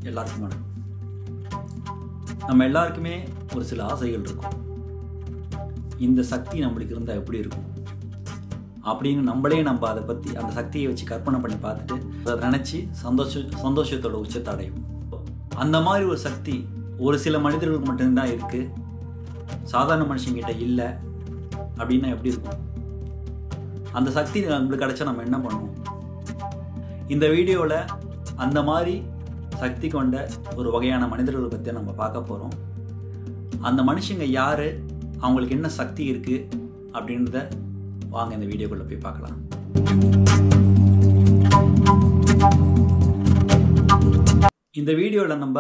எல்லாருக்கும் வணக்கம் நம்ம எல்லாருக்குமே ஒரு சில ஆசைகள் இருக்கும் இந்த சக்தி நம்மளுக்கு இருந்தால் எப்படி இருக்கும் அப்படின்னு நம்மளே நம்ம அதை பற்றி அந்த சக்தியை வச்சு கற்பனை பண்ணி பார்த்துட்டு அதை நினச்சி சந்தோஷ சந்தோஷத்தோட உச்சத்தை அடையும் அந்த மாதிரி ஒரு சக்தி ஒரு சில மனிதர்களுக்கு மட்டும்தான் இருக்குது சாதாரண மனுஷங்கிட்ட இல்லை அப்படின்னா எப்படி இருக்கும் அந்த சக்தி நம்மளுக்கு கிடைச்சா நம்ம என்ன பண்ணுவோம் இந்த வீடியோவில் அந்த மாதிரி சக்தி கொண்ட ஒரு வகையான மனிதர்களை பற்றி நம்ம பார்க்க போகிறோம் அந்த மனுஷங்க யார் அவங்களுக்கு என்ன சக்தி இருக்குது அப்படின்றத வாங்க இந்த வீடியோக்குள்ளே போய் பார்க்கலாம் இந்த வீடியோவில் நம்ம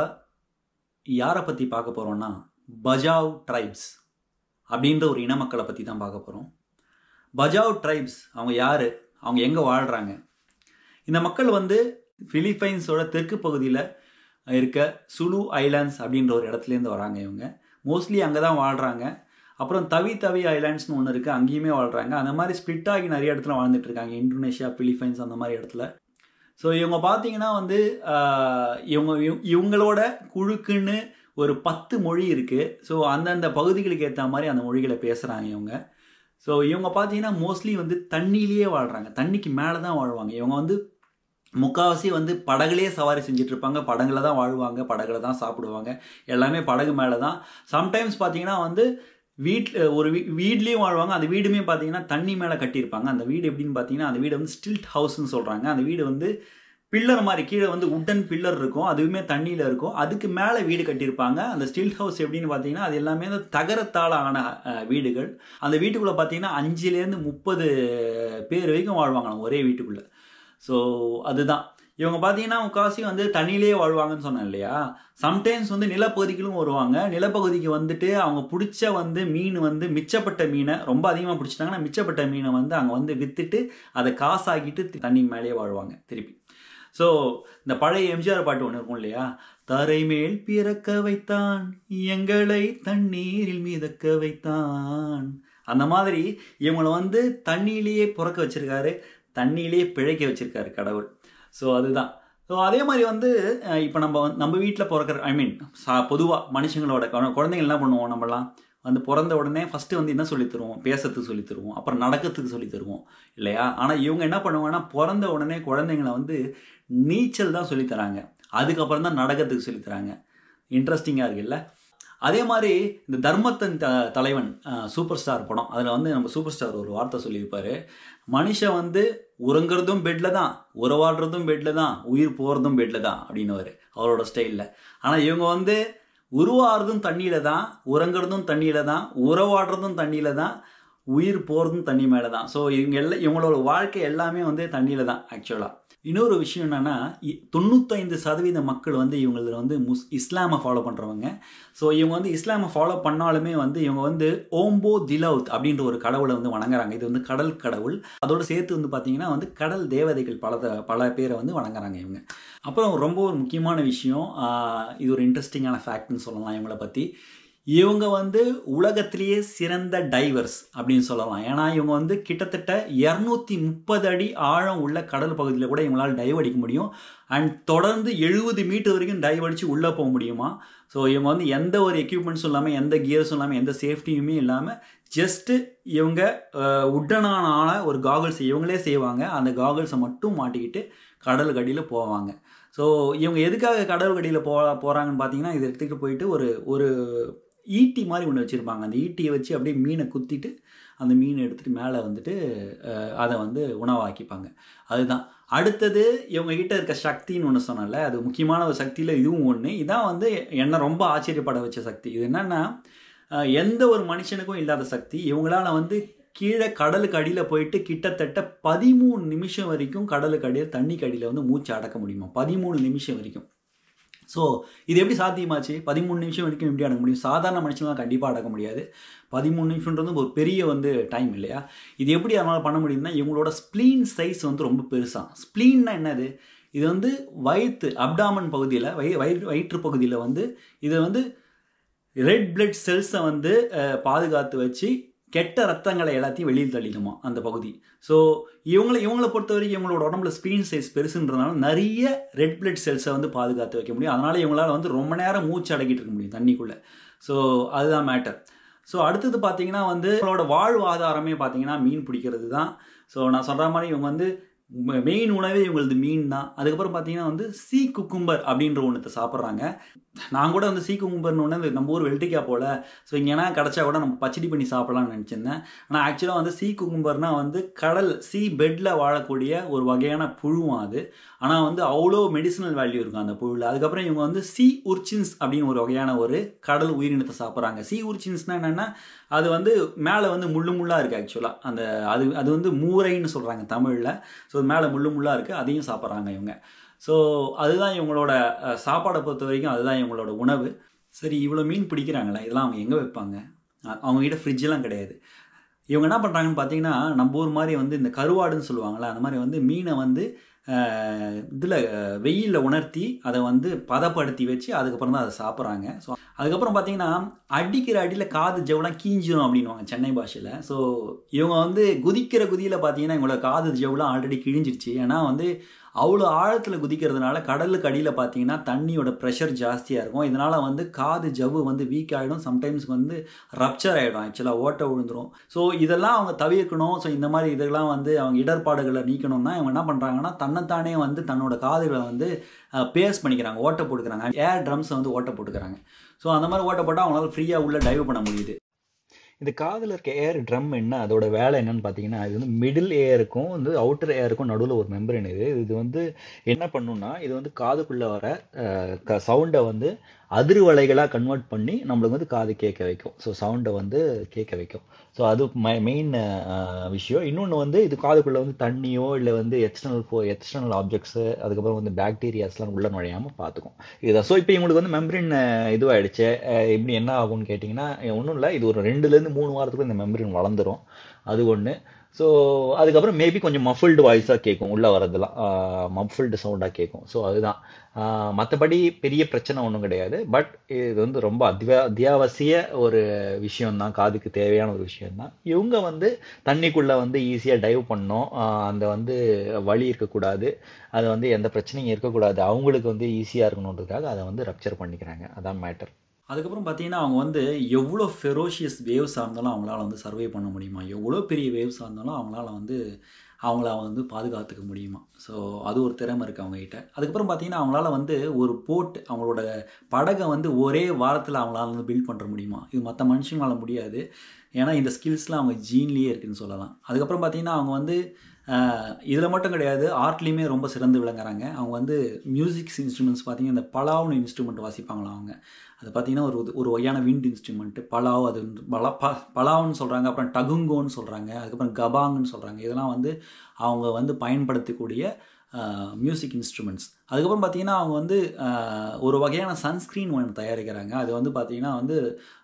யாரை பற்றி பார்க்க போகிறோம்னா பஜாவ் ட்ரைப்ஸ் அப்படின்ற ஒரு இன மக்களை பற்றி தான் பார்க்க போகிறோம் பஜாவ் ட்ரைப்ஸ் அவங்க யார் அவங்க எங்கே வாழ்கிறாங்க இந்த மக்கள் வந்து பிலிப்பைன்ஸோட தெற்கு பகுதியில் இருக்க சுலு ஐலாண்ட்ஸ் அப்படின்ற ஒரு இடத்துலேருந்து வராங்க இவங்க மோஸ்ட்லி அங்கே தான் வாழ்கிறாங்க அப்புறம் தவி தவி ஐலாண்ட்ஸ்னு ஒன்று இருக்குது அங்கேயுமே வாழ்கிறாங்க அந்த மாதிரி ஸ்ப்ளிட் ஆகி நிறைய இடத்துல வாழ்ந்துட்டு இருக்காங்க இந்தோனேஷியா பிலிப்பைன்ஸ் அந்த மாதிரி இடத்துல ஸோ இவங்க பார்த்தீங்கன்னா வந்து இவங்க இவங்களோட குழுக்குன்னு ஒரு பத்து மொழி இருக்குது ஸோ அந்தந்த பகுதிகளுக்கு ஏற்ற மாதிரி அந்த மொழிகளை பேசுகிறாங்க இவங்க ஸோ இவங்க பார்த்தீங்கன்னா மோஸ்ட்லி வந்து தண்ணியிலேயே வாழ்கிறாங்க தண்ணிக்கு மேலே தான் வாழ்வாங்க இவங்க வந்து முக்கால்வாசி வந்து படகுலேயே சவாரி செஞ்சுட்டு இருப்பாங்க படகுல தான் வாழ்வாங்க படகுல தான் சாப்பிடுவாங்க எல்லாமே படகு மேலே தான் சம்டைம்ஸ் பார்த்தீங்கன்னா வந்து வீட்டில் ஒரு வீ வீட்லேயும் வாழ்வாங்க அந்த வீடுமே பார்த்தீங்கன்னா தண்ணி மேலே கட்டியிருப்பாங்க அந்த வீடு எப்படின்னு பார்த்தீங்கன்னா அந்த வீடு வந்து ஸ்டில்ட் ஹவுஸ்னு சொல்கிறாங்க அந்த வீடு வந்து பில்லர் மாதிரி கீழே வந்து உட்டன் பில்லர் இருக்கும் அதுவுமே தண்ணியில் இருக்கும் அதுக்கு மேலே வீடு கட்டியிருப்பாங்க அந்த ஸ்டில்ட் ஹவுஸ் எப்படின்னு பார்த்தீங்கன்னா அது எல்லாமே வந்து தகரத்தால் ஆன வீடுகள் அந்த வீட்டுக்குள்ளே பார்த்தீங்கன்னா அஞ்சுலேருந்து முப்பது பேர் வரைக்கும் வாழ்வாங்க ஒரே வீட்டுக்குள்ளே ஸோ அதுதான் இவங்க பார்த்தீங்கன்னா முக்காசி வந்து தண்ணியிலேயே வாழ்வாங்கன்னு சொன்னேன் இல்லையா சம்டைம்ஸ் வந்து நிலப்பகுதிகளும் வருவாங்க நிலப்பகுதிக்கு வந்துட்டு அவங்க பிடிச்ச வந்து மீன் வந்து மிச்சப்பட்ட மீனை ரொம்ப அதிகமாக பிடிச்சிட்டாங்கன்னா மிச்சப்பட்ட மீனை வந்து அங்கே வந்து விற்றுட்டு அதை காசாக்கிட்டு தண்ணி மேலேயே வாழ்வாங்க திருப்பி ஸோ இந்த பழைய எம்ஜிஆர் பாட்டு ஒன்று இருக்கும் இல்லையா தரை மேல் பிறக்க வைத்தான் எங்களை தண்ணீரில் மிதக்க வைத்தான் அந்த மாதிரி இவங்களை வந்து தண்ணியிலேயே பிறக்க வச்சிருக்காரு தண்ணியிலேயே பிழைக்க வச்சிருக்காரு கடவுள் ஸோ அதுதான் ஸோ அதே மாதிரி வந்து இப்போ நம்ம நம்ம வீட்டில் பிறக்கிற ஐ மீன் சா பொதுவாக மனுஷங்களோட குழந்தைங்க என்ன பண்ணுவோம் நம்மலாம் வந்து பிறந்த உடனே ஃபஸ்ட்டு வந்து என்ன சொல்லி தருவோம் பேசுறதுக்கு சொல்லி தருவோம் அப்புறம் நடக்கிறதுக்கு சொல்லி தருவோம் இல்லையா ஆனால் இவங்க என்ன பண்ணுவாங்கன்னா பிறந்த உடனே குழந்தைங்களை வந்து நீச்சல் தான் சொல்லித்தராங்க அதுக்கப்புறம் தான் நடக்கிறதுக்கு சொல்லித்தராங்க இன்ட்ரெஸ்டிங்காக இருக்குல்ல அதே மாதிரி இந்த தர்மத்தன் த தலைவன் சூப்பர் ஸ்டார் படம் அதில் வந்து நம்ம சூப்பர் ஸ்டார் ஒரு வார்த்தை சொல்லியிருப்பார் மனுஷன் வந்து உறங்குறதும் பெட்டில் தான் உறவாடுறதும் பெட்டில் தான் உயிர் போகிறதும் பெட்டில் தான் அப்படின்னுவார் அவரோட ஸ்டைலில் ஆனால் இவங்க வந்து உருவாடுறதும் தண்ணியில் தான் உறங்குறதும் தண்ணியில் தான் உறவாடுறதும் தண்ணியில் தான் உயிர் போகிறதும் தண்ணி மேலே தான் ஸோ இவங்க எல்லாம் இவங்களோட வாழ்க்கை எல்லாமே வந்து தண்ணியில் தான் ஆக்சுவலாக இன்னொரு விஷயம் என்னென்னா தொண்ணூத்தைந்து சதவீத மக்கள் வந்து இவங்களில் வந்து முஸ் இஸ்லாமை ஃபாலோ பண்ணுறவங்க ஸோ இவங்க வந்து இஸ்லாமை ஃபாலோ பண்ணாலுமே வந்து இவங்க வந்து ஓம்போ திலவுத் அப்படின்ற ஒரு கடவுளை வந்து வணங்குறாங்க இது வந்து கடல் கடவுள் அதோடு சேர்த்து வந்து பார்த்தீங்கன்னா வந்து கடல் தேவதைகள் பல பல பேரை வந்து வணங்குறாங்க இவங்க அப்புறம் ரொம்ப ஒரு முக்கியமான விஷயம் இது ஒரு இன்ட்ரெஸ்டிங்கான ஃபேக்ட்னு சொல்லலாம் இவங்களை பற்றி இவங்க வந்து உலகத்திலேயே சிறந்த டைவர்ஸ் அப்படின்னு சொல்லலாம் ஏன்னா இவங்க வந்து கிட்டத்தட்ட இரநூத்தி முப்பது அடி ஆழம் உள்ள கடல் பகுதியில் கூட இவங்களால் டைவ் அடிக்க முடியும் அண்ட் தொடர்ந்து எழுபது மீட்டர் வரைக்கும் டைவ் அடித்து உள்ளே போக முடியுமா ஸோ இவங்க வந்து எந்த ஒரு எக்யூப்மெண்ட்ஸும் இல்லாமல் எந்த கியர்ஸும் இல்லாமல் எந்த சேஃப்டியுமே இல்லாமல் ஜஸ்ட்டு இவங்க உட்டனான ஒரு காகல்ஸ் இவங்களே செய்வாங்க அந்த காகல்ஸை மட்டும் மாட்டிக்கிட்டு கடல் கடியில் போவாங்க ஸோ இவங்க எதுக்காக கடல் கடியில் போ போகிறாங்கன்னு பார்த்தீங்கன்னா இதை எடுத்துகிட்டு போயிட்டு ஒரு ஒரு ஈட்டி மாதிரி ஒன்று வச்சுருப்பாங்க அந்த ஈட்டியை வச்சு அப்படியே மீனை குத்திட்டு அந்த மீனை எடுத்துகிட்டு மேலே வந்துட்டு அதை வந்து உணவாக்கிப்பாங்க அதுதான் அடுத்தது இவங்க கிட்ட இருக்க சக்தின்னு ஒன்று சொன்னல அது முக்கியமான ஒரு சக்தியில் இதுவும் ஒன்று இதான் வந்து என்னை ரொம்ப ஆச்சரியப்பட வச்ச சக்தி இது என்னென்னா எந்த ஒரு மனுஷனுக்கும் இல்லாத சக்தி இவங்களால வந்து கீழே கடலுக்கு அடியில் போயிட்டு கிட்டத்தட்ட பதிமூணு நிமிஷம் வரைக்கும் கடலுக்கு அடியில் தண்ணிக்கு அடியில் வந்து மூச்சு அடக்க முடியுமா பதிமூணு நிமிஷம் வரைக்கும் ஸோ இது எப்படி சாத்தியமாச்சு பதிமூணு நிமிஷம் வரைக்கும் எப்படி அடக்க முடியும் சாதாரண மனுஷங்களாம் கண்டிப்பாக அடக்க முடியாது பதிமூணு நிமிஷம்ன்றது ஒரு பெரிய வந்து டைம் இல்லையா இது எப்படி அதனால் பண்ண முடியும்னா இவங்களோட ஸ்ப்ளீன் சைஸ் வந்து ரொம்ப பெருசாக ஸ்ப்ளீன்னா என்னது இது வந்து வயிற்று அப்டாமன் பகுதியில் வய வயிற்று வயிற்று பகுதியில் வந்து இது வந்து ரெட் பிளட் செல்ஸை வந்து பாதுகாத்து வச்சு கெட்ட ரத்தங்களை எல்லாத்தையும் வெளியில் தள்ளிடுமா அந்த பகுதி ஸோ இவங்களை இவங்களை பொறுத்த வரைக்கும் இவங்களோட உடம்புல ஸ்க்ரீன் சைஸ் பெருசுன்றதுனால நிறைய ரெட் பிளட் செல்ஸை வந்து பாதுகாத்து வைக்க முடியும் அதனால் இவங்களால வந்து ரொம்ப நேரம் மூச்சு அடக்கிட்டு இருக்க முடியும் தண்ணிக்குள்ளே ஸோ அதுதான் மேட்டர் ஸோ அடுத்தது பார்த்தீங்கன்னா வந்து இவங்களோட வாழ்வாதாரமே பார்த்தீங்கன்னா மீன் பிடிக்கிறது தான் ஸோ நான் சொல்கிற மாதிரி இவங்க வந்து மெயின் உணவே இவங்களது மீன் தான் அதுக்கப்புறம் பார்த்தீங்கன்னா வந்து சீ குக்கும்பர் அப்படின்ற ஒன்றத்தை சாப்பிட்றாங்க நான் கூட வந்து சீ குக்கும்பர்னு ஒன்று நம்ம ஊர் வெள்ளரிக்காய் போல் ஸோ இங்கேனா கிடச்சா கூட நம்ம பச்சடி பண்ணி சாப்பிடலாம்னு நினச்சிருந்தேன் ஆனால் ஆக்சுவலாக வந்து சீ குக்கும்பர்னா வந்து கடல் சீ பெட்டில் வாழக்கூடிய ஒரு வகையான புழுவும் அது ஆனால் வந்து அவ்வளோ மெடிசினல் வேல்யூ இருக்கும் அந்த புழுவில் அதுக்கப்புறம் இவங்க வந்து சி உர்ச்சின்ஸ் அப்படின்னு ஒரு வகையான ஒரு கடல் உயிரினத்தை சாப்பிட்றாங்க சி உர்ச்சின்ஸ்னால் என்னென்னா அது வந்து மேலே வந்து முள்ளு முள்ளாக இருக்குது ஆக்சுவலாக அந்த அது அது வந்து மூரைன்னு சொல்கிறாங்க தமிழில் ஸோ மேலே முள்ளு முள்ளாக இருக்குது அதையும் சாப்பிட்றாங்க இவங்க ஸோ அதுதான் இவங்களோட சாப்பாடை பொறுத்த வரைக்கும் அதுதான் இவங்களோட உணவு சரி இவ்வளோ மீன் பிடிக்கிறாங்களே இதெல்லாம் அவங்க எங்கே வைப்பாங்க அவங்ககிட்ட ஃப்ரிட்ஜெலாம் கிடையாது இவங்க என்ன பண்ணுறாங்கன்னு பார்த்தீங்கன்னா நம்ம ஊர் மாதிரி வந்து இந்த கருவாடுன்னு சொல்லுவாங்களே அந்த மாதிரி வந்து மீனை வந்து இதில் வெயிலில் உணர்த்தி அதை வந்து பதப்படுத்தி வச்சு அதுக்கப்புறம் தான் அதை சாப்பிட்றாங்க ஸோ அதுக்கப்புறம் பார்த்தீங்கன்னா அடிக்கிற அடியில் காது ஜவுலாம் கீஞ்சிரும் அப்படின்வாங்க சென்னை பாஷையில் ஸோ இவங்க வந்து குதிக்கிற குதியில் பார்த்தீங்கன்னா இவங்களோட காது ஜவுலாம் ஆல்ரெடி கிழிஞ்சிருச்சு ஏன்னா வந்து அவ்வளோ ஆழத்தில் குதிக்கிறதுனால கடலுக்கு அடியில் பார்த்தீங்கன்னா தண்ணியோட ப்ரெஷர் ஜாஸ்தியாக இருக்கும் இதனால் வந்து காது ஜவ்வு வந்து வீக் ஆகிடும் சம்டைம்ஸ் வந்து ரப்சர் ஆகிடும் ஆக்சுவலாக ஓட்ட விழுந்துரும் ஸோ இதெல்லாம் அவங்க தவிர்க்கணும் ஸோ இந்த மாதிரி இதெல்லாம் வந்து அவங்க இடர்பாடுகளை நீக்கணும்னா இவங்க என்ன பண்ணுறாங்கன்னா தன்னைத்தானே வந்து தன்னோட காதுகளை வந்து பேஸ் பண்ணிக்கிறாங்க ஓட்ட போட்டுக்கிறாங்க ஏர் ட்ரம்ஸை வந்து ஓட்ட போட்டுக்கிறாங்க ஸோ அந்த மாதிரி ஓட்ட போட்டால் அவங்களால ஃப்ரீயாக உள்ள டைவ் பண்ண முடியுது இந்த காதில் இருக்க ஏர் ட்ரம் என்ன அதோட வேலை என்னன்னு பார்த்தீங்கன்னா இது வந்து மிடில் ஏருக்கும் வந்து அவுட்டர் ஏருக்கும் நடுவில் ஒரு மெம்பரன் இது இது வந்து என்ன பண்ணுன்னா இது வந்து காதுக்குள்ளே வர சவுண்டை வந்து அதிர்வலைகளாக கன்வெர்ட் பண்ணி நம்மளுக்கு வந்து காது கேட்க வைக்கும் ஸோ சவுண்டை வந்து கேட்க வைக்கும் ஸோ அது மெயின் விஷயம் இன்னொன்று வந்து இது காதுக்குள்ளே வந்து தண்ணியோ இல்லை வந்து எக்ஸ்டர்னல் ஃபோ எக்ஸ்டர்னல் ஆப்ஜெக்ட்ஸு அதுக்கப்புறம் வந்து பாக்டீரியாஸ்லாம் உள்ள நுழையாமல் பார்த்துக்கும் இதுதான் ஸோ இப்போ இவங்களுக்கு வந்து மெம்பரின் இதுவாகிடுச்சு இப்படி என்ன ஆகும்னு கேட்டிங்கன்னா ஒன்றும் இல்லை இது ஒரு ரெண்டுலேருந்து மூணு வாரத்துக்கு இந்த மெம்பரின் வளர்ந்துரும் அது ஒன்று ஸோ அதுக்கப்புறம் மேபி கொஞ்சம் மஃபிள்டு வாய்ஸாக கேட்கும் உள்ளே வரதெல்லாம் மஃபிள்டு சவுண்டாக கேட்கும் ஸோ அதுதான் மற்றபடி பெரிய பிரச்சனை ஒன்றும் கிடையாது பட் இது வந்து ரொம்ப அத்தியா அத்தியாவசிய ஒரு விஷயம்தான் காதுக்கு தேவையான ஒரு விஷயம்தான் இவங்க வந்து தண்ணிக்குள்ளே வந்து ஈஸியாக டைவ் பண்ணோம் அந்த வந்து வழி இருக்கக்கூடாது அது வந்து எந்த பிரச்சனையும் இருக்கக்கூடாது அவங்களுக்கு வந்து ஈஸியாக இருக்கணுன்றதுக்காக அதை வந்து ரப்சர் பண்ணிக்கிறாங்க அதான் மேட்டர் அதுக்கப்புறம் பார்த்தீங்கன்னா அவங்க வந்து எவ்வளோ ஃபெரோஷியஸ் வேவ்ஸாக இருந்தாலும் அவங்களால வந்து சர்வே பண்ண முடியுமா எவ்வளோ பெரிய வேவ்ஸாக இருந்தாலும் அவங்களால வந்து அவங்கள வந்து பாதுகாத்துக்க முடியுமா ஸோ அது ஒரு திறமை இருக்குது அவங்ககிட்ட அதுக்கப்புறம் பார்த்தீங்கன்னா அவங்களால வந்து ஒரு போட் அவங்களோட படகை வந்து ஒரே வாரத்தில் அவங்களால வந்து பில்ட் பண்ணுற முடியுமா இது மற்ற மனுஷங்களால முடியாது ஏன்னா இந்த ஸ்கில்ஸ்லாம் அவங்க ஜீன்லேயே இருக்குதுன்னு சொல்லலாம் அதுக்கப்புறம் பார்த்தீங்கன்னா அவங்க வந்து இதில் மட்டும் கிடையாது ஆர்ட்லேயுமே ரொம்ப சிறந்து விளங்குறாங்க அவங்க வந்து மியூசிக்ஸ் இன்ஸ்ட்ருமெண்ட்ஸ் பார்த்தீங்கன்னா இந்த பலாவ்னு இன்ஸ்ட்ருமெண்ட் வாசிப்பாங்களாம் அவங்க அது பார்த்தீங்கன்னா ஒரு ஒரு வகையான விண்ட் இன்ஸ்ட்ருமெண்ட்டு பலாவ் அது பல ப பலாவ்னு சொல்கிறாங்க அப்புறம் டகுங்கோன்னு சொல்கிறாங்க அதுக்கப்புறம் கபாங்னு சொல்கிறாங்க இதெல்லாம் வந்து அவங்க வந்து பயன்படுத்தக்கூடிய மியூசிக் இன்ஸ்ட்ருமெண்ட்ஸ் அதுக்கப்புறம் பார்த்தீங்கன்னா அவங்க வந்து ஒரு வகையான சன்ஸ்க்ரீன் ஒன்று தயாரிக்கிறாங்க அது வந்து பார்த்திங்கன்னா வந்து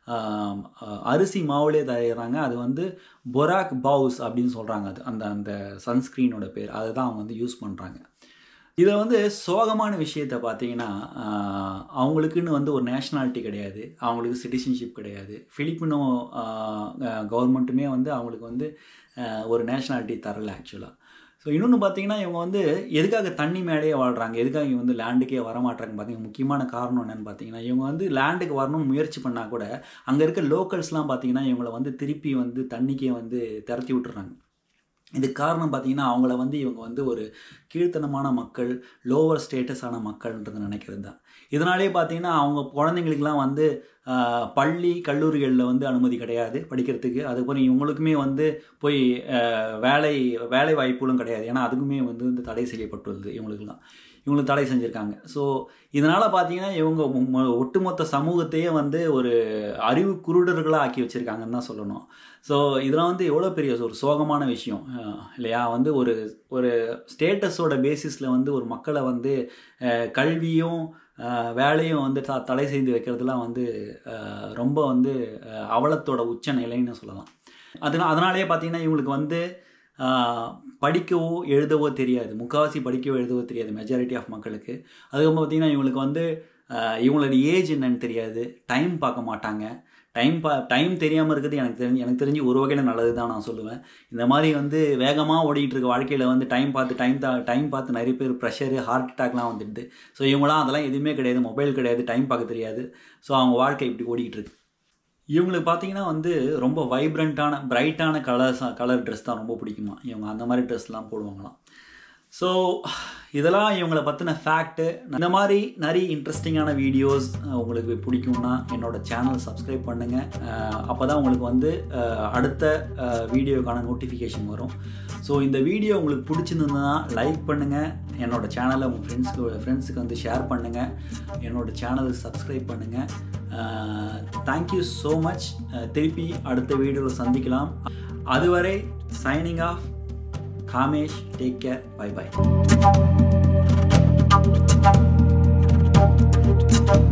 அரிசி மாவுலேயே தயாரிக்கிறாங்க அது வந்து பொராக் பவுஸ் அப்படின்னு சொல்கிறாங்க அது அந்த அந்த சன்ஸ்க்ரீனோட பேர் அதை தான் அவங்க வந்து யூஸ் பண்ணுறாங்க இதில் வந்து சோகமான விஷயத்தை பார்த்தீங்கன்னா அவங்களுக்குன்னு வந்து ஒரு நேஷ்னாலிட்டி கிடையாது அவங்களுக்கு சிட்டிசன்ஷிப் கிடையாது ஃபிலிப்பினோ கவர்மெண்ட்டுமே வந்து அவங்களுக்கு வந்து ஒரு நேஷ்னாலிட்டி தரல ஆக்சுவலாக ஸோ இன்னொன்று பார்த்தீங்கன்னா இவங்க வந்து எதுக்காக தண்ணி மேலேயே வாழ்கிறாங்க எதுக்காக இவங்க வந்து லேண்டுக்கே வரமாட்டாங்க பார்த்தீங்கன்னா முக்கியமான காரணம் என்னென்னு பார்த்தீங்கன்னா இவங்க வந்து லேண்டுக்கு வரணும்னு முயற்சி பண்ணால் கூட அங்கே இருக்க லோக்கல்ஸ்லாம் பார்த்தீங்கன்னா இவங்களை வந்து திருப்பி வந்து தண்ணிக்கே வந்து திரட்டி விட்டுறாங்க இதுக்கு காரணம் பார்த்தீங்கன்னா அவங்கள வந்து இவங்க வந்து ஒரு கீழ்த்தனமான மக்கள் லோவர் ஸ்டேட்டஸான மக்கள்ன்றது நினைக்கிறது தான் இதனாலே பார்த்தீங்கன்னா அவங்க குழந்தைங்களுக்கெல்லாம் வந்து பள்ளி கல்லூரிகளில் வந்து அனுமதி கிடையாது படிக்கிறதுக்கு அதுக்கப்புறம் இவங்களுக்குமே வந்து போய் வேலை வேலை வாய்ப்புகளும் கிடையாது ஏன்னா அதுக்குமே வந்து வந்து தடை செய்யப்பட்டுள்ளது இவங்களுக்குலாம் இவங்களுக்கு தடை செஞ்சுருக்காங்க ஸோ இதனால் பார்த்தீங்கன்னா இவங்க ஒட்டுமொத்த சமூகத்தையே வந்து ஒரு அறிவு குருடர்களாக ஆக்கி வச்சுருக்காங்கன்னு தான் சொல்லணும் ஸோ இதெல்லாம் வந்து எவ்வளோ பெரிய ஒரு சோகமான விஷயம் இல்லையா வந்து ஒரு ஒரு ஸ்டேட்டஸோட பேசிஸில் வந்து ஒரு மக்களை வந்து கல்வியும் வேலையும் வந்து த தடை செய்து வைக்கிறதுலாம் வந்து ரொம்ப வந்து அவலத்தோட உச்ச நிலைன்னு சொல்லலாம் அதனால் அதனாலேயே பார்த்தீங்கன்னா இவங்களுக்கு வந்து படிக்கவோ எழுதவோ தெரியாது முக்கால்வாசி படிக்கவோ எழுதவோ தெரியாது மெஜாரிட்டி ஆஃப் மக்களுக்கு அதுக்கப்புறம் பார்த்திங்கன்னா இவங்களுக்கு வந்து இவங்களோட ஏஜ் என்னன்னு தெரியாது டைம் பார்க்க மாட்டாங்க டைம் பா டைம் தெரியாமல் இருக்கிறது எனக்கு தெரிஞ்சு எனக்கு தெரிஞ்சு ஒரு வகையில் நல்லது தான் நான் சொல்லுவேன் இந்த மாதிரி வந்து வேகமாக ஓடிட்டு இருக்க வாழ்க்கையில் வந்து டைம் பார்த்து டைம் தா டைம் பார்த்து நிறைய பேர் ப்ரெஷரு ஹார்ட் அட்டாக்லாம் வந்துடுது ஸோ இவங்களாம் அதெல்லாம் எதுவுமே கிடையாது மொபைல் கிடையாது டைம் பார்க்க தெரியாது ஸோ அவங்க வாழ்க்கை இப்படி ஓடிக்கிட்டு இருக்கு இவங்களுக்கு பார்த்தீங்கன்னா வந்து ரொம்ப வைப்ரண்ட்டான பிரைட்டான கலர்ஸ் கலர் ட்ரெஸ் தான் ரொம்ப பிடிக்குமா இவங்க அந்த மாதிரி ட்ரெஸ்லாம் போடுவாங்களாம் ஸோ இதெல்லாம் இவங்களை பற்றின ஃபேக்ட்டு இந்த மாதிரி நிறைய இன்ட்ரெஸ்டிங்கான வீடியோஸ் உங்களுக்கு பிடிக்கும்னா என்னோட சேனல் சப்ஸ்கிரைப் பண்ணுங்கள் அப்போ தான் உங்களுக்கு வந்து அஹ், அடுத்த வீடியோக்கான நோட்டிஃபிகேஷன் வரும் ஸோ இந்த வீடியோ உங்களுக்கு பிடிச்சிருந்ததுன்னா லைக் பண்ணுங்கள் என்னோட சேனலை உங்கள் ஃப்ரெண்ட்ஸ்க்கு ஃப்ரெண்ட்ஸுக்கு வந்து ஷேர் பண்ணுங்கள் என்னோட சேனலை சப்ஸ்கிரைப் பண்ணுங்கள் தேங்க்யூ ஸோ மச் திருப்பி அடுத்த வீடியோவில் சந்திக்கலாம் அதுவரை signing off Kamesh take care bye by